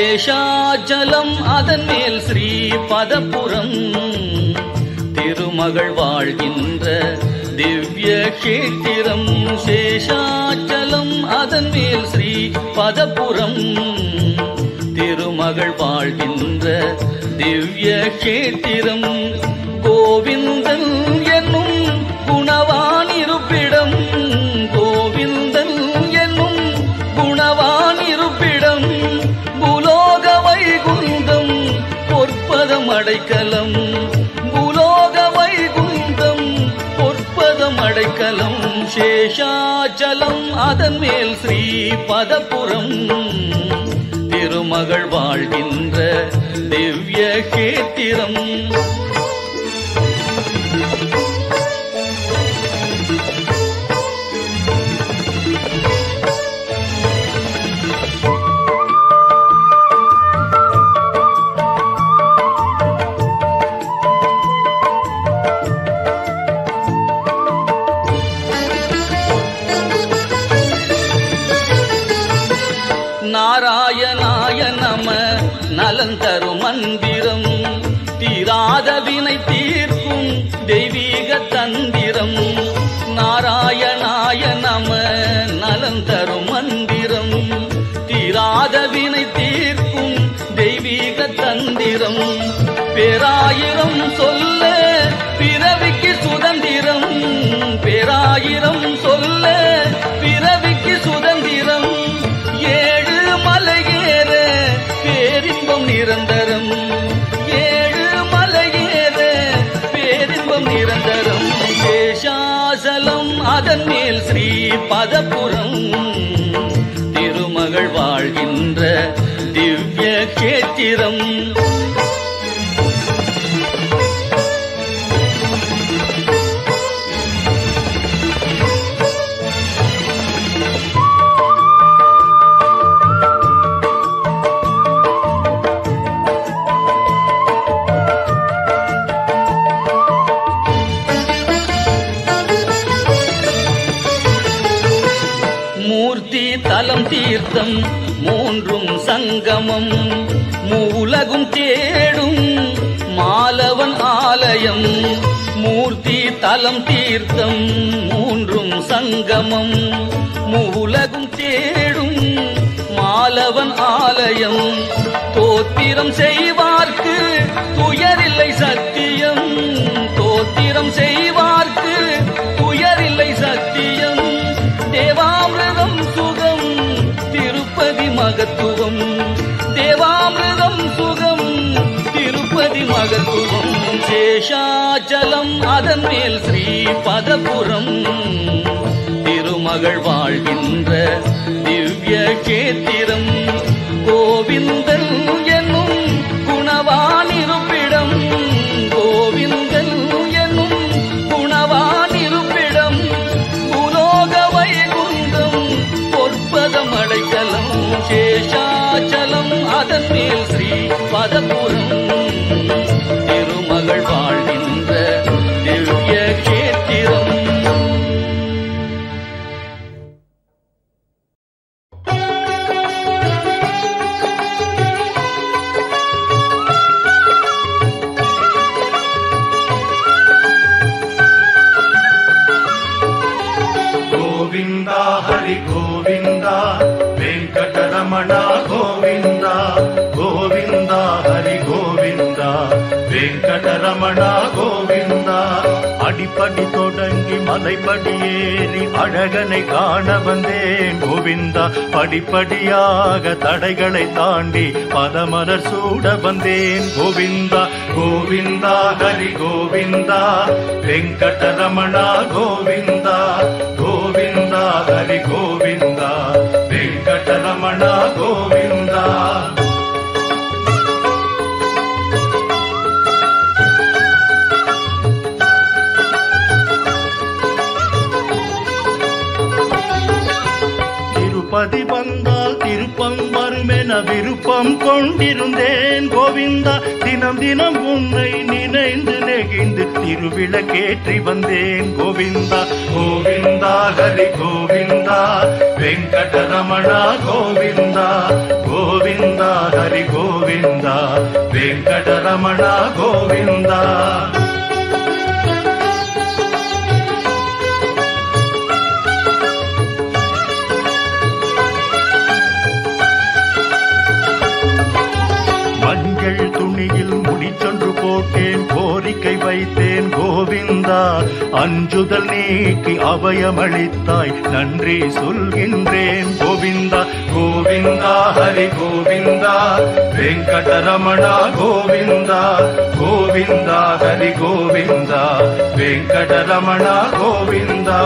சேஷாச்சலம் அதன் மேல் ஸ்ரீ பதபுரம் திருமகள் வாழ்கின்ற திவ்ய கேத்திரம் சேஷாச்சலம் அதன் மேல் ஸ்ரீ பதபுரம் திருமகள் வாழ்கின்ற திவ்ய கேத்திரம் கோவிந்தன் என்னும் குணவான் இருப்பிடம் கோவிந்தன் என்னும் குணவான் இருப்பிடம் புலோக வைகுந்தம் பொற்பதம் அடைக்கலம் புலோக வைகுந்தம் பொற்பதம் அடைக்கலம் சேஷாச்சலம் அதன் மேல் ஸ்ரீ பதபுரம் திருமகள் வாழ்கின்ற திவ்ய கேத்திரம் நாராயணாய நம நலன் தரும் மந்திரம் தீராத வினை தீர்க்கும் தெய்வீக தந்திரம் நாராயணாய நம நலன் தரும் மந்திரம் தீராத வினை தீர்க்கும் தெய்வீக தந்திரம் பேராயிரம் சொல்ல பிறவிக்கு சுதந்திரம் பேராயிரம் சொல்ல பிறவிக்கு சுதந்திரம் ஏழு மலையேற பேரின்பம் நிரந்தரம் ஏழு மலையேற பேரின்பம் நிரந்தரம் சேஷாசலம் அதன் மேல் ஸ்ரீ பதபுரம் திருமகள் வாழ்கின்ற திவ்ய கேத்திரம் மூர்த்தி தலம் தீர்த்தம் மூன்றும் சங்கமம் மூலகும் தேடும் மாலவன் ஆலயம் மூர்த்தி தலம் தீர்த்தம் மூன்றும் சங்கமம் மூலகும் தேடும் மாலவன் ஆலயம் தோத்திரம் செய்வார்க்கு துயரில்லை சத்தியம் தோத்திரம் செய்வார்க்கு துயரில்லை சத்தியம் தேவாமிரதம் சுகம் திருப்பதி மகத்துவம் தேவாமிரதம் சுகம் திருப்பதி மகத்துவம் சேஷாச்சலம் அதன் மேல் ஸ்ரீ பதபுரம் திருமகள் வாழ்கின்ற திவ்ய கேத்திரம் கோவிந்தன் என்னும் குணவான் இருப்பிடம் கோவிந்தன் என்னும் குணவான் இருப்பிடம் புலோக வைகுந்தம் பொற்பதம் அடைக்கலம் சேஷாச்சலம் அதன் மேல் ஸ்ரீ பதபுரம் திருமகள் வாழ்கின்ற திவ்ய கேத்திரம் ಗೋವಿಂದ ಹರಿ ಗೋವಿಂದ ವೆಂಕಟರಮಣ ಗೋವಿಂದ ಗೋವಿಂದ ಹರಿ ಗೋವಿಂದ ವೆಂಕಟರಮಣ ಗೋವಿಂದ அடிப்படி தொடங்கி மலைப்படி ஏறி அழகனை காண வந்தேன் கோவிந்தா படிப்படியாக தடைகளை தாண்டி பதமலர் சூட வந்தேன் கோவிந்தா கோவிந்தா ஹரி கோவிந்தா வெங்கடரமணா கோவிந்தா கோவிந்தா ஹரி கோவிந்தா வெங்கடரமணா கோவிந்தா திருப்பதி வந்தால் திருப்பம் வருமென விருப்பம் கொண்டிருந்தேன் கோவிந்தா தினம் தினம் உன்னை நினைந்து நெகிழ்ந்து திருவிளக்கேற்றி வந்தேன் கோவிந்தா கோவிந்தா ஹரி கோவிந்தா வெங்கடரமணா கோவிந்தா கோவிந்தா ஹரி கோவிந்தா வெங்கடரமணா கோவிந்தா மஞ்சள் துணியில் முடிச்சொன்று போட்டேன் கோரிக்கை வைத்தேன் கோவிந்தா அஞ்சுதல் நீக்கி அபயமளித்தாய் நன்றி சொல்கின்றேன் கோவிந்தா கோவிந்தா ஹரி கோவிந்தா வெங்கடரமணா கோவிந்தா கோவிந்தா ஹரி கோவிந்தா வெங்கடரமணா கோவிந்தா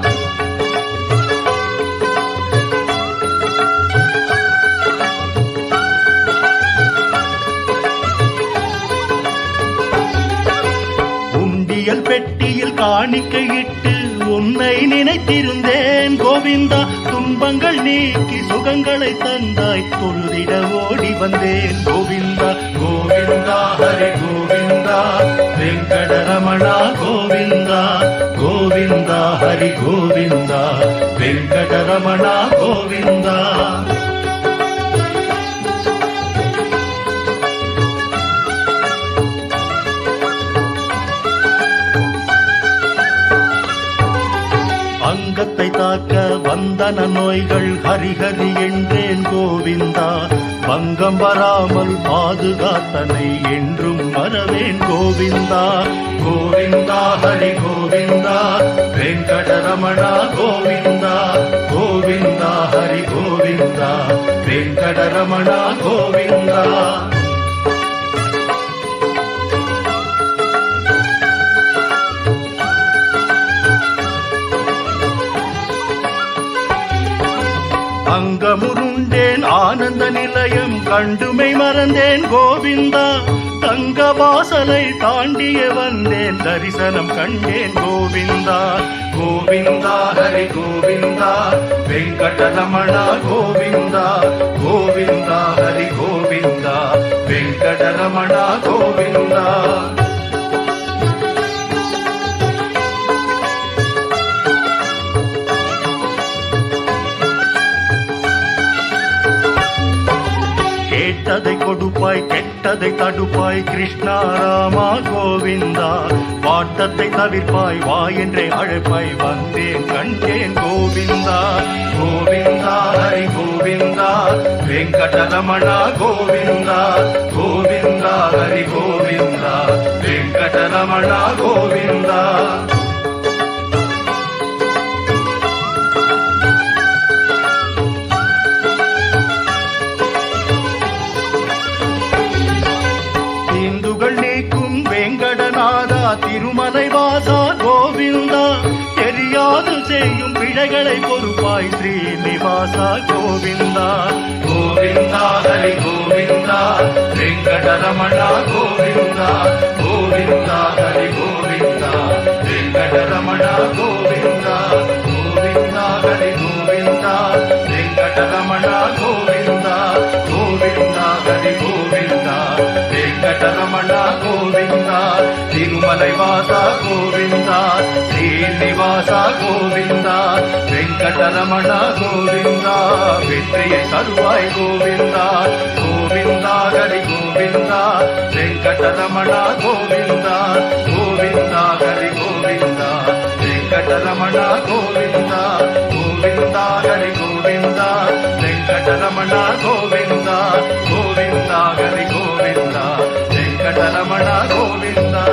உண்டியல் பெட்டியில் காணிக்கையிட்டு உன்னை நினைத்திருந்தேன் கோவிந்தா துன்பங்கள் நீக்கி சுகங்களை தந்தாய் தொழுதிட ஓடி வந்தேன் கோவிந்தா கோவிந்தா ஹரி கோவிந்தா வெங்கடரமணா கோவிந்தா கோவிந்தா ஹரி கோவிந்தா வெங்கடரமணா கோவிந்தா அங்கத்தை தாக்க வந்தன நோய்கள் ஹரிஹரி என்றேன் கோவிந்தா பங்கம் வராமல் பாதுகாத்தனை என்றும் மறவேன் கோவிந்தா கோவிந்தா ஹரி கோவிந்தா வெங்கடரமணா கோவிந்தா கோவிந்தா ஹரி கோவிந்தா வெங்கடரமணா கோவிந்தா அங்கமுருண்டேன் ஆனந்த நிலையம் கண்டுமை மறந்தேன் கோவிந்தா தங்க வாசலை தாண்டிய வந்தேன் தரிசனம் கண்டேன் கோவிந்தா கோவிந்தா ஹரி கோவிந்தா வெங்கடரமணா கோவிந்தா கோவிந்தா ஹரி கோவிந்தா வெங்கடரமணா கோவிந்தா கேட்டதை கொடுப்பாய் கெட்டதை தடுப்பாய் கிருஷ்ணா ராமா கோவிந்தா வாட்டத்தை தவிர்ப்பாய் வா என்றே அழைப்பாய் வந்தேன் கண்டேன் கோவிந்தா கோவிந்தா ஹரி கோவிந்தா வெங்கடரமணா கோவிந்தா கோவிந்தா ஹரி கோவிந்தா வெங்கடரமணா கோவிந்தா தீந்துகள் நீக்கும் வேங்கடநாதா திருமலை வாசா கோவிந்தா தெரியாது செய்யும் பிழைகளை பொறுப்பாய் ஸ்ரீனிவாசா கோவிந்தா கோவிந்தா ஹரி கோவிந்தா வெங்கடரமணா கோவிந்தா கோவிந்தா ஹரி கோவிந்தா வெங்கடரமணா கோவிந்தா கோவிந்தா ஹரி கோவிந்தா வெங்கடரமணா கோவிந்தா கோவிந்தா ஹரி கோவிந்தா வெங்கடரமணா கோவிந்தா திருமலை வாசா கோவிந்தா ஸ்ரீனிவாசா கோவிந்தா வெங்கடரமணா கோவிந்தா வெற்றியை தருவாய் கோவிந்தா கோவிந்தா ஹரி கோவிந்தா வெங்கடரமணா கோவிந்தா கோவிந்தா ஹரி கோவிந்தா வெங்கடரமணா கோவிந்தா கோவிந்தா ஹரி கோவிந்தா வெங்கடரமணா கோவிந்தா கோவிந்தா ஹரி கோவிந்தா வெங்கடரமணா கோவிந்தா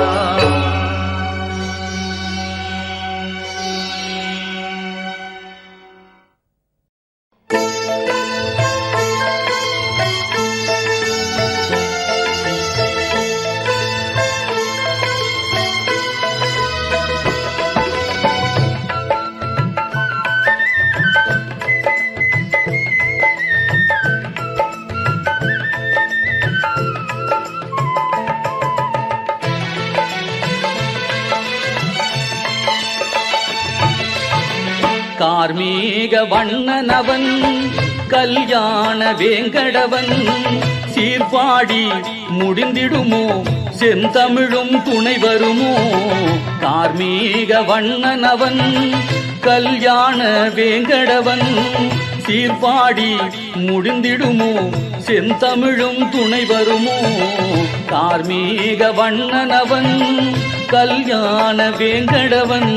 கார்மீக வண்ணனவன் கல்யாண வேங்கடவன் சீர்பாடி முடிந்திடுமோ செந்தமிழும் துணை வருமோ கார்மீக வண்ணனவன் கல்யாண வேங்கடவன் சீர்பாடி முடிந்திடுமோ செந்தமிழும் துணை வருமோ கார்மீக வண்ணனவன் கல்யாண வேங்கடவன்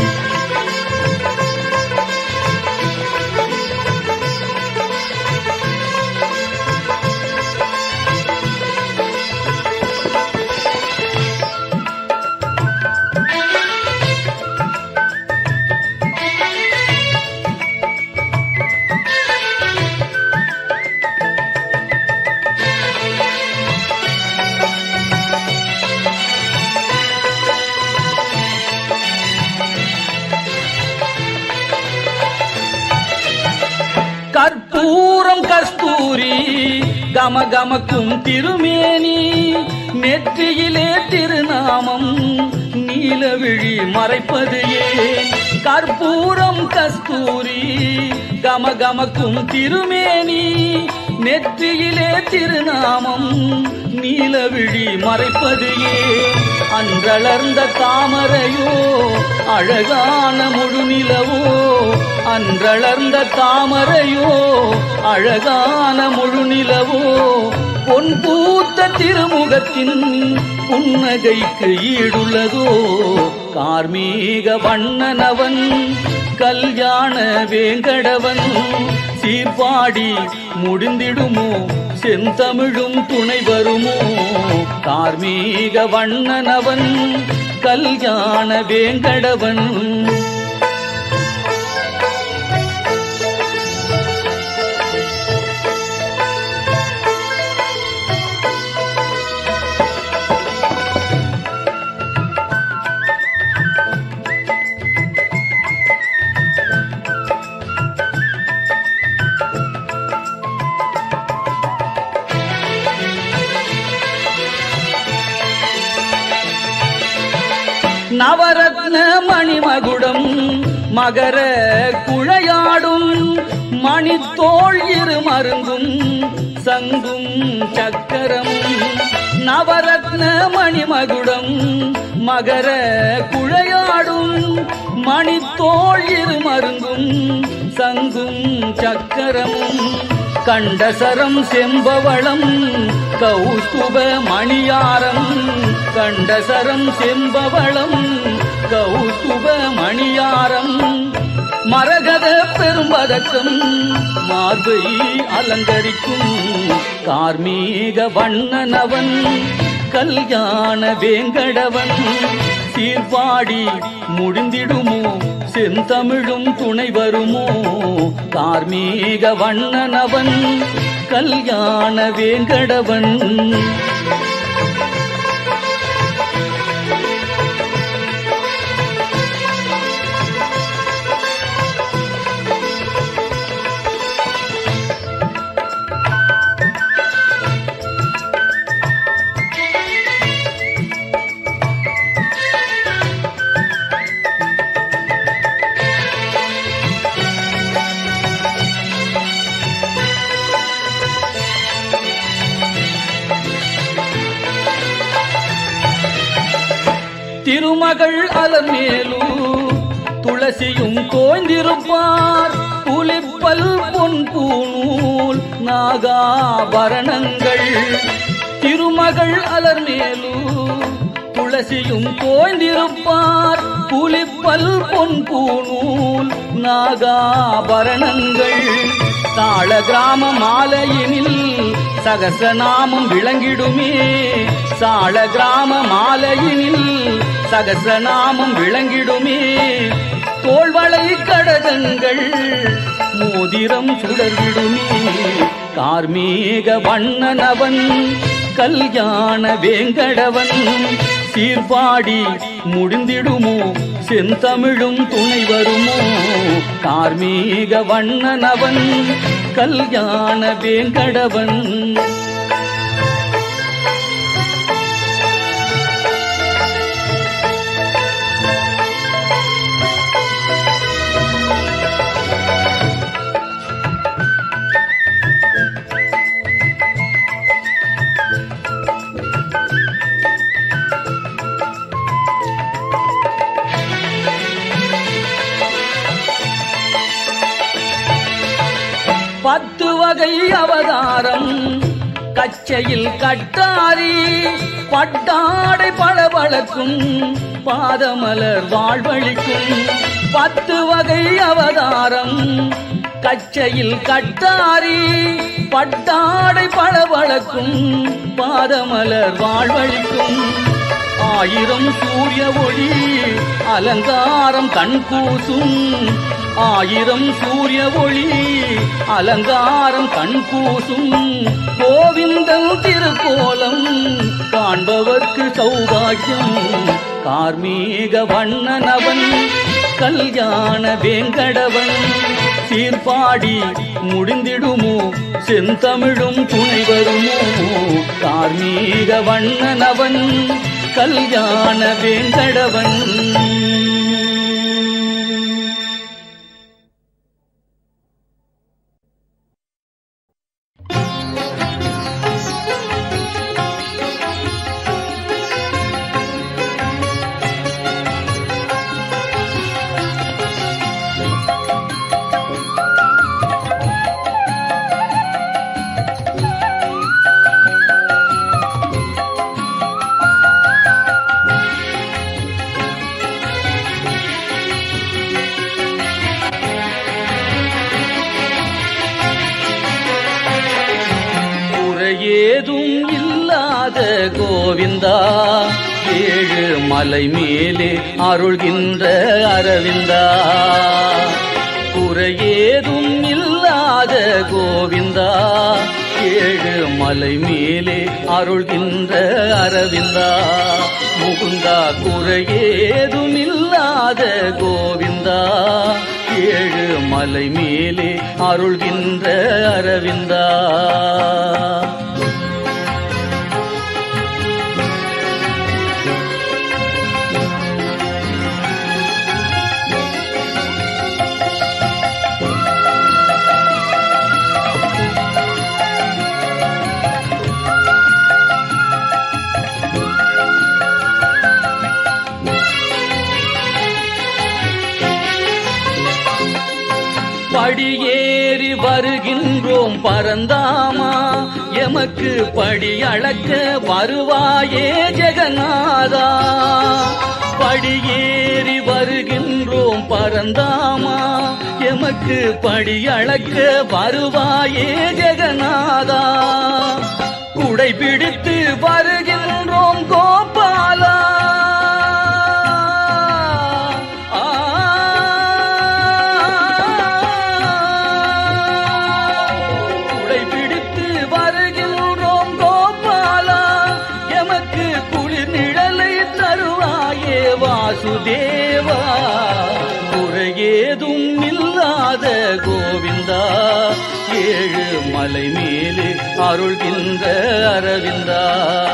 கற்பூரம் கஸ்தூரி கமகமக்கும் திருமேனி நெற்றியிலே திருநாமம் நீலவிழி மறைப்பது ஏன் கற்பூரம் கஸ்தூரி கமகமக்கும் திருமேனி நெற்றியிலே திருநாமம் நீலவிழி மறைப்பது ஏன் அன்றளர்ந்த தாமரையோ அழகான முழுநிலவோ அன்றளர்ந்த தாமரையோ அழகான முழுநிலவோ பொன் பூத்த திருமுகத்தின் புன்னகைக்கு ஈடுள்ளதோ கார்மீக வண்ணனவன் கல்யாண வேங்கடவன் சீர்பாடி முடிந்திடுமோ செந்தமிழும் துணை வருமோ கார்மீக வண்ணனவன் கல்யாண வேங்கடவன் நவரத்ன மணிமகுடம் மகர குழையாடும் மணித்தோள் இரு மருங்கும் சங்கும் சக்கரமும் நவரத்ன மணிமகுடம் மகர குழையாடும் மணித்தோள் இரு மருங்கும் சங்கும் சக்கரமும் கண்டசரம் செம்பவளம் கௌஸ்துப மணியாரம் கண்டசரம் செம்பவளம் கௌஸ்துப மணியாரம் மரகத பெரும்பதக்கம் மார்பை அலங்கரிக்கும் கார்மீக வண்ணனவன் கல்யாண வேங்கடவன் சீர்பாடி முடிந்திடுமோ செந்தமிழும் துணை வருமோ கார்மீக வண்ணனவன் கல்யாண வேங்கடவன் திருமகள் அலமேலு துளசியும் தோய்ந்திருப்பார் புலிப்பல் பொன் பூநூல் நாகாபரணங்கள் திருமகள் அலர்மேலு துளசியும் தோய்ந்திருப்பார் புலிப்பல் பொன் பூநூல் நாகாபரணங்கள் தாள கிராம மாலையினில் சகசநாமம் விளங்கிடுமே சாள கிராம மாலையினில் சகசநாமம் விளங்கிடுமே தோள்வளை கடகங்கள் மோதிரம் சுடர்விடுமே கார்மேக வண்ணனவன் கல்யாண வேங்கடவன் சீர்பாடி முடிந்திடுமோ செந்தமிழும் துணை வருமோ கார்மீக வண்ணனவன் கல்யாண வேங்கடவன் வகை அவதாரம் கச்சையில் கட்டாரி பட்டாடை பளபளக்கும் பாதமலர் வாழ்வழிக்கும் பத்து வகை அவதாரம் கச்சையில் கட்டாரி பட்டாடை பளபளக்கும் பாதமலர் வாழ்வழிக்கும் ஆயிரம் சூரிய ஒளி அலங்காரம் கண் கூசும் ஆயிரம் சூரிய ஒளி அலங்காரம் கண் கூசும் கோவிந்தன் திருக்கோலம் காண்பவர்க்கு சௌபாக்கியம் கார்மீக வண்ணனவன் கல்யாண வேங்கடவன் சீர்பாடி முடிந்திடுமோ செந்தமிழும் துணை வருமோ கார்மீக வண்ணனவன் கல்யாண வேங்கடவன் குறையேதும் இல்லாத கோவிந்தா ஏழு மலை மேலே அருள்கின்ற அரவிந்தா குறையேதும் இல்லாத கோவிந்தா ஏழு மலை மேலே அருள்கின்ற அரவிந்தா முகுந்தா குறையேதும் இல்லாத கோவிந்தா ஏழு மலை மேலே அருள்கின்ற அரவிந்தா படியேறி வருகின்றோம் பரந்தாமா எமக்கு படி அளக்க வருவாயே ஜெகநாதா படியேறி வருகின்றோம் பரந்தாமா எமக்கு படி அளக்க வருவாயே ஜெகநாதா குடை பிடித்து வருகின்றோம் கோபாலா ஆ குடை பிடித்து வருகின்றோம் கோபாலா எமக்கு குளிர் நிழலை தருவாயே வாசுதேவா குறையேதும் இல்லாத கோவிந்தா ஏழு மலை மேலே அருள்கின்ற அரவிந்தா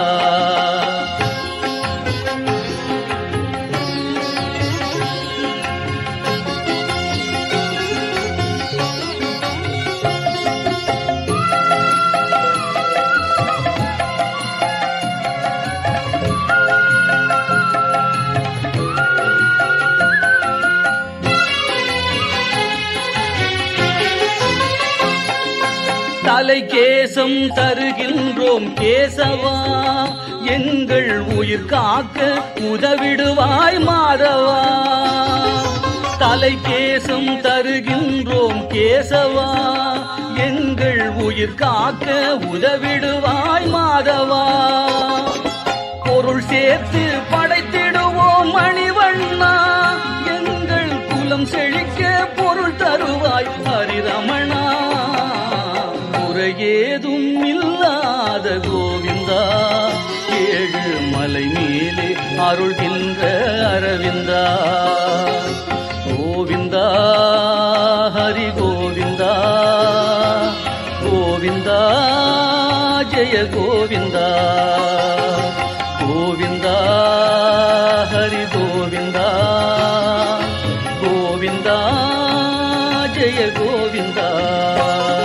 தலை கேசம் தருகின்றோம் கேசவா எங்கள் உயிர் காக்க உதவிடுவாய் மாதவா தலை கேசம் தருகின்றோம் கேசவா எங்கள் உயிர் காக்க உதவிடுவாய் மாதவா பொருள் சேர்த்து படைத்திடுவோம் மணிவண்ணா எங்கள் குலம் செழிக்க பொருள் தருவாய் ஹரிரமணா குறையேதும் இல்லாத கோவிந்தா ஏழு மலை மேலே அருள்கின்ற அரவிந்தா கோவிந்தா ஹரி கோவிந்தா கோவிந்தா ஜெய கோவிந்தா கோவிந்தா ஹரி கோவிந்தா கோவிந்தா ஜெய கோவிந்தா